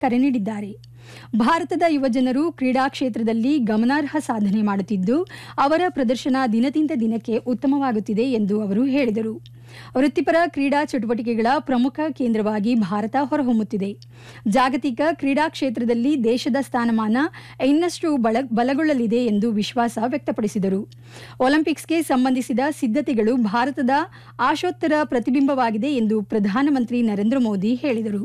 ಕರೆ ನೀಡಿದ್ದಾರೆ ಭಾರತದ ಯುವಜನರು ಕ್ರೀಡಾ ಕ್ಷೇತ್ರದಲ್ಲಿ ಗಮನಾರ್ಹ ಸಾಧನೆ ಮಾಡುತ್ತಿದ್ದು ಅವರ ಪ್ರದರ್ಶನ ದಿನದಿಂದ ದಿನಕ್ಕೆ ಉತ್ತಮವಾಗುತ್ತಿದೆ ಎಂದು ಅವರು ಹೇಳಿದರು ವೃತ್ತಿಪರ ಕ್ರೀಡಾ ಚಟುವಟಿಕೆಗಳ ಪ್ರಮುಖ ಕೇಂದ್ರವಾಗಿ ಭಾರತ ಹೊರಹೊಮ್ಮುತ್ತಿದೆ ಜಾಗತಿಕ ಕ್ರೀಡಾ ಕ್ಷೇತ್ರದಲ್ಲಿ ದೇಶದ ಸ್ಥಾನಮಾನ ಇನ್ನಷ್ಟು ಬಲ ಬಲಗೊಳ್ಳಲಿದೆ ಎಂದು ವಿಶ್ವಾಸ ವ್ಯಕ್ತಪಡಿಸಿದರು ಒಲಿಂಪಿಕ್ಸ್ಗೆ ಸಂಬಂಧಿಸಿದ ಸಿದ್ಧತೆಗಳು ಭಾರತದ ಆಶೋತ್ತರ ಪ್ರತಿಬಿಂಬವಾಗಿದೆ ಎಂದು ಪ್ರಧಾನಮಂತ್ರಿ ನರೇಂದ್ರ ಮೋದಿ ಹೇಳಿದರು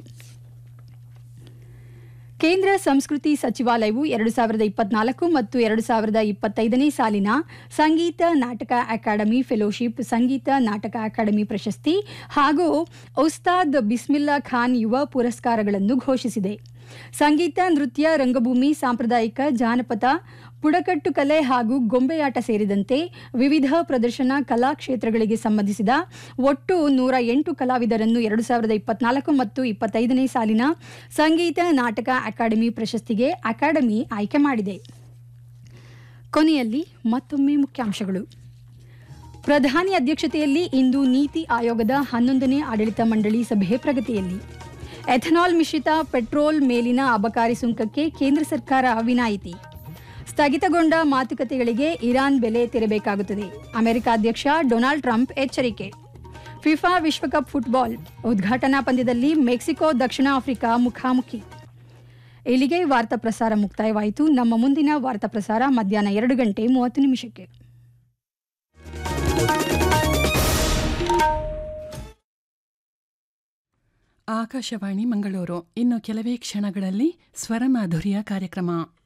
ಕೇಂದ್ರ ಸಂಸ್ಕೃತಿ ಸಚಿವಾಲಯವು ಎರಡು ಸಾವಿರದ ಇಪ್ಪತ್ನಾಲ್ಕು ಮತ್ತು ಎರಡು ಸಾವಿರದ ಇಪ್ಪತ್ತೈದನೇ ಸಾಲಿನ ಸಂಗೀತ ನಾಟಕ ಅಕಾಡೆಮಿ ಫೆಲೋಶಿಪ್ ಸಂಗೀತ ನಾಟಕ ಅಕಾಡೆಮಿ ಪ್ರಶಸ್ತಿ ಹಾಗೂ ಉಸ್ತಾದ್ ಬಿಸ್ಮಿಲ್ಲಾ ಖಾನ್ ಯುವ ಪುರಸ್ಕಾರಗಳನ್ನು ಘೋಷಿಸಿದೆ ಸಂಗೀತ ನೃತ್ಯ ರಂಗಭೂಮಿ ಸಾಂಪ್ರದಾಯಿಕ ಜಾನಪದ ಬುಡಕಟ್ಟು ಕಲೆ ಹಾಗೂ ಗೊಂಬೆಯಾಟ ಸೇರಿದಂತೆ ವಿವಿಧ ಪ್ರದರ್ಶನ ಕಲಾ ಕ್ಷೇತ್ರಗಳಿಗೆ ಸಂಬಂಧಿಸಿದ ಒಟ್ಟು ನೂರ ಎಂಟು ಕಲಾವಿದರನ್ನು ಎರಡು ಸಾವಿರದ ಇಪ್ಪತ್ನಾಲ್ಕು ಮತ್ತು ಇಪ್ಪತ್ತೈದನೇ ಸಾಲಿನ ಸಂಗೀತ ನಾಟಕ ಅಕಾಡೆಮಿ ಪ್ರಶಸ್ತಿಗೆ ಅಕಾಡೆಮಿ ಆಯ್ಕೆ ಮಾಡಿದೆ ಕೊನೆಯಲ್ಲಿ ಮತ್ತೊಮ್ಮೆ ಮುಖ್ಯಾಂಶಗಳು ಪ್ರಧಾನಿ ಅಧ್ಯಕ್ಷತೆಯಲ್ಲಿ ಇಂದು ನೀತಿ ಆಯೋಗದ ಹನ್ನೊಂದನೇ ಆಡಳಿತ ಮಂಡಳಿ ಸಭೆ ಪ್ರಗತಿಯಲ್ಲಿ ಎಥನಾಲ್ ಮಿಶ್ರಿತ ಪೆಟ್ರೋಲ್ ಮೇಲಿನ ಅಬಕಾರಿ ಸುಂಕಕ್ಕೆ ಕೇಂದ್ರ ಸರ್ಕಾರ ವಿನಾಯಿತಿ ಸ್ಥಗಿತಗೊಂಡ ಮಾತುಕತೆಗಳಿಗೆ ಇರಾನ್ ಬೆಲೆ ತೆರಬೇಕಾಗುತ್ತದೆ ಅಮೆರಿಕ ಅಧ್ಯಕ್ಷ ಡೊನಾಲ್ಡ್ ಟ್ರಂಪ್ ಎಚ್ಚರಿಕೆ ಫಿಫಾ ವಿಶ್ವಕಪ್ ಫುಟ್ಬಾಲ್ ಉದ್ಘಾಟನಾ ಪಂದ್ಯದಲ್ಲಿ ಮೆಕ್ಸಿಕೋ ದಕ್ಷಿಣ ಆಫ್ರಿಕಾ ಮುಖಾಮುಖಿ ಇಲ್ಲಿಗೆ ವಾರ್ತಾ ಪ್ರಸಾರ ಮುಕ್ತಾಯವಾಯಿತು ನಮ್ಮ ಮುಂದಿನ ವಾರ್ತಾ ಪ್ರಸಾರ ಮಧ್ಯಾಹ್ನ ಎರಡು ಗಂಟೆ ಮೂವತ್ತು ನಿಮಿಷಕ್ಕೆ ಆಕಾಶವಾಣಿ ಮಂಗಳೂರು ಇನ್ನು ಕೆಲವೇ ಕ್ಷಣಗಳಲ್ಲಿ ಸ್ವರಮಾಧುರ್ಯ ಕಾರ್ಯಕ್ರಮ